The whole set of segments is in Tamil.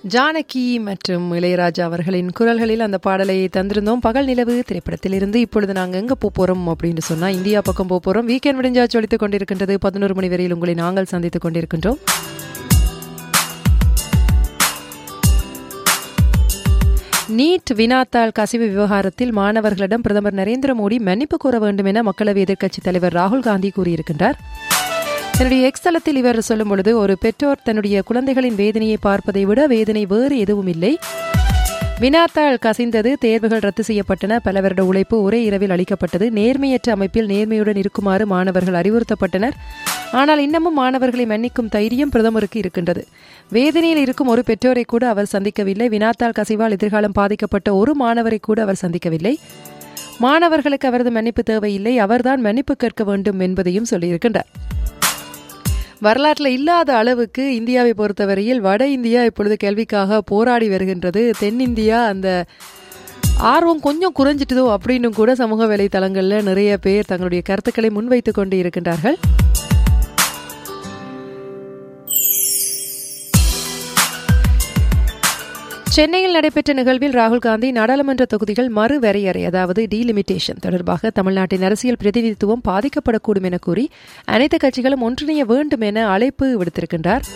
ஜானகி மற்றும் இளையராஜா அவர்களின் குரல்களில் அந்த பாடலை தந்திருந்தோம் பகல் நிலவு திரைப்படத்திலிருந்து இப்பொழுது நாங்கள் எங்கே போக போகிறோம் அப்படின்னு சொன்னால் இந்தியா பக்கம் போக போகிறோம் வீக்கெண்ட் விடிஞ்சாச்சு ஒழித்துக் கொண்டிருக்கின்றது பதினோரு மணி வரையில் உங்களை நாங்கள் சந்தித்துக் கொண்டிருக்கின்றோம் நீட் வினாத்தாள் கசிவு விவகாரத்தில் மாணவர்களிடம் பிரதமர் நரேந்திர மோடி மன்னிப்பு கோர வேண்டும் என மக்களவை எதிர்க்கட்சித் தலைவர் ராகுல் காந்தி கூறியிருக்கின்றார் தன்னுடைய எக்ஸ் தளத்தில் இவர் சொல்லும் பொழுது ஒரு பெற்றோர் தன்னுடைய குழந்தைகளின் வேதனையை பார்ப்பதை விட வேதனை வேறு எதுவும் இல்லை வினாத்தாள் கசிந்தது தேர்வுகள் ரத்து செய்யப்பட்டன பல வருட உழைப்பு ஒரே இரவில் அளிக்கப்பட்டது நேர்மையற்ற அமைப்பில் நேர்மையுடன் இருக்குமாறு மாணவர்கள் அறிவுறுத்தப்பட்டனர் ஆனால் இன்னமும் மாணவர்களை மன்னிக்கும் தைரியம் பிரதமருக்கு இருக்கின்றது வேதனையில் இருக்கும் ஒரு பெற்றோரை கூட அவர் சந்திக்கவில்லை வினாத்தாள் கசிவால் எதிர்காலம் பாதிக்கப்பட்ட ஒரு மாணவரை கூட அவர் சந்திக்கவில்லை மாணவர்களுக்கு அவரது மன்னிப்பு தேவையில்லை அவர்தான் மன்னிப்பு கேட்க வேண்டும் என்பதையும் சொல்லியிருக்கின்றார் வரலாற்றில் இல்லாத அளவுக்கு இந்தியாவை பொறுத்தவரையில் வட இந்தியா இப்பொழுது கேள்விக்காக போராடி வருகின்றது தென்னிந்தியா அந்த ஆர்வம் கொஞ்சம் குறைஞ்சிட்டதோ அப்படின்னு கூட சமூக வலைத்தளங்களில் நிறைய பேர் தங்களுடைய கருத்துக்களை முன்வைத்து கொண்டு இருக்கின்றார்கள் சென்னையில் நடைபெற்ற நிகழ்வில் ராகுல் காந்தி நாடாளுமன்ற தொகுதிகள் மறு வரையறை அதாவது டீலிமிட்டேஷன் தொடர்பாக தமிழ்நாட்டின் அரசியல் பிரதிநிதித்துவம் பாதிக்கப்படக்கூடும் என கூறி அனைத்து கட்சிகளும் ஒன்றிணைய வேண்டும் என அழைப்பு விடுத்திருக்கின்றார்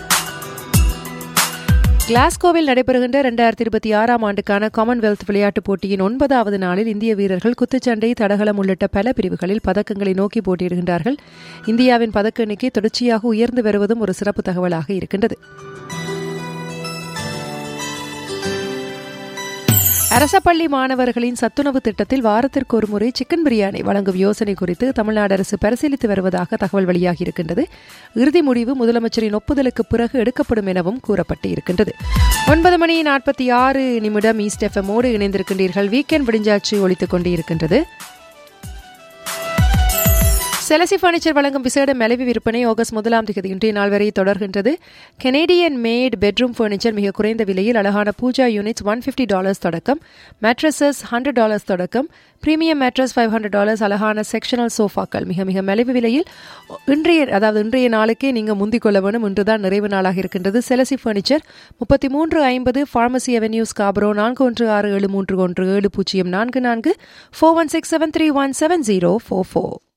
கிளாஸ்கோவில் நடைபெறுகின்ற இரண்டாயிரத்தி இருபத்தி ஆறாம் ஆண்டுக்கான காமன்வெல்த் விளையாட்டுப் போட்டியின் ஒன்பதாவது நாளில் இந்திய வீரர்கள் குத்துச்சண்டை தடகளம் உள்ளிட்ட பல பிரிவுகளில் பதக்கங்களை நோக்கி போட்டியிடுகின்றார்கள் இந்தியாவின் பதக்க எண்ணிக்கை தொடர்ச்சியாக உயர்ந்து வருவதும் ஒரு சிறப்பு தகவலாக இருக்கின்றது அரச பள்ளி மாணவர்களின் சத்துணவு திட்டத்தில் வாரத்திற்கு ஒரு முறை சிக்கன் பிரியாணி வழங்கும் யோசனை குறித்து தமிழ்நாடு அரசு பரிசீலித்து வருவதாக தகவல் வெளியாகி இருக்கின்றது இறுதி முடிவு முதலமைச்சரின் ஒப்புதலுக்கு பிறகு எடுக்கப்படும் எனவும் கூறப்பட்டு இருக்கின்றது ஒன்பது மணி நாற்பத்தி ஆறு நிமிடம் ஈஸ்ட் எஃப்எம்மோடு இணைந்திருக்கின்றீர்கள் வீக்கெண்ட் விடிஞ்சாச்சு ஒழித்துக் கொண்டு இருக்கின்றது செலசி பர்னிச்சர் வழங்கும் விசேட மலிவு விற்பனை ஆகஸ்ட் முதலாம் தேதி இன்றைய நாள் வரை தொடர்கின்றது கெனேடியன் மேட் பெட்ரூம் பர்னிச்சர் மிக குறைந்த விலையில் அழகான pooja units one fifty dollars தொடக்கம் மேட்ரஸஸ் ஹண்ட்ரட் டாலர்ஸ் தொடக்கம் premium mattress five hundred dollars அழகான செக்ஷனல் சோஃபாக்கள் மிக மிக மலிவு விலையில் இன்றைய அதாவது இன்றைய நாளுக்கே நீங்கள் முந்திக் கொள்ள வேணும் இன்றுதான் நிறைவு நாளாக இருக்கின்றது செலசி பர்னிச்சர் முப்பத்தி மூன்று ஐம்பது ஃபார்மசி அவென்யூ ஸ்காபரோ நான்கு ஒன்று ஆறு ஏழு மூன்று ஒன்று ஏழு பூஜ்ஜியம் நான்கு நான்கு four one six seven three one seven zero four four